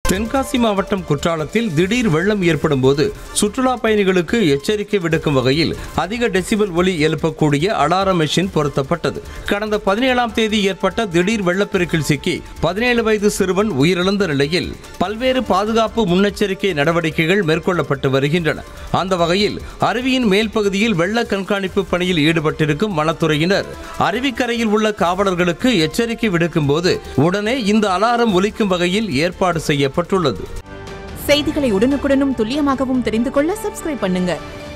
தென்காசி மாவட்டம் குற்றாலத்தில் திடீர் வெள்ளம் ஏற்படும் போது சுற்றுலா பயணிகளுக்கு எச்சரிக்கை விடுக்கும் வகையில் அதிக டெசிபல் ஒலி எழுப்பக்கூடிய அலாரம் மெஷின் பொருத்தப்பட்டது கடந்த பதினேழாம் தேதி ஏற்பட்ட திடீர் வெள்ளப்பெருக்கில் சிக்கி பதினேழு வயது சிறுவன் உயிரிழந்த நிலையில் பல்வேறு பாதுகாப்பு முன்னெச்சரிக்கை நடவடிக்கைகள் மேற்கொள்ளப்பட்டு வருகின்றன அந்த வகையில் அருவியின் மேல் பகுதியில் வெள்ள கண்காணிப்பு பணியில் ஈடுபட்டிருக்கும் வனத்துறையினர் அருவிக்கரையில் உள்ள காவலர்களுக்கு எச்சரிக்கை விடுக்கும் போது உடனே இந்த அலாரம் ஒலிக்கும் வகையில் ஏற்பாடு செய்யப்பட்டுள்ளது செய்திகளை உடனுக்குடனும் துல்லியமாகவும் தெரிந்து கொள்ள சப்ஸ்கிரைப் பண்ணுங்க